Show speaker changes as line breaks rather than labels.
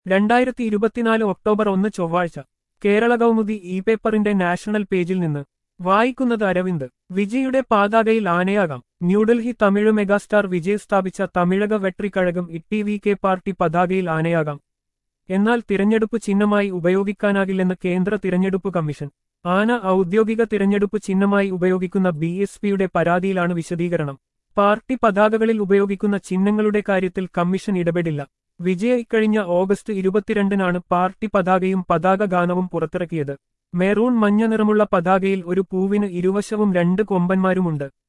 രണ്ടായിരത്തി ഇരുപത്തിനാല് ഒക്ടോബർ ഒന്ന് ചൊവ്വാഴ്ച കേരള കൗമുദി ഇ പേപ്പറിന്റെ നാഷണൽ പേജിൽ നിന്ന് വായിക്കുന്നത് അരവിന്ദ് വിജയുടെ പാതാകയിൽ ആനയാകാം ന്യൂഡൽഹി തമിഴ് മെഗാസ്റ്റാർ വിജയ് സ്ഥാപിച്ച Tamilaga Vettri Kazhagam T V K party പതാകയിൽ ആനയാകാം എന്നാൽ തിരഞ്ഞെടുപ്പ് ചിഹ്നമായി ഉപയോഗിക്കാനാകില്ലെന്ന് കേന്ദ്ര തിരഞ്ഞെടുപ്പ് കമ്മീഷൻ ആന ഔദ്യോഗിക തിരഞ്ഞെടുപ്പ് ചിഹ്നമായി ഉപയോഗിക്കുന്ന ബി എസ് പിയുടെ പരാതിയിലാണ് വിശദീകരണം പാർട്ടി പതാകകളിൽ ഉപയോഗിക്കുന്ന ചിഹ്നങ്ങളുടെ കാര്യത്തിൽ കമ്മീഷൻ ഇടപെടില്ല വിജയ ഇക്കഴിഞ്ഞ ഓഗസ്റ്റ് ഇരുപത്തിരണ്ടിനാണ് പാർട്ടി പതാകയും പതാക ഗാനവും പുറത്തിറക്കിയത് മെറൂൺ മഞ്ഞ നിറമുള്ള പതാകയിൽ ഒരു പൂവിന് ഇരുവശവും രണ്ട് കൊമ്പന്മാരുമുണ്ട്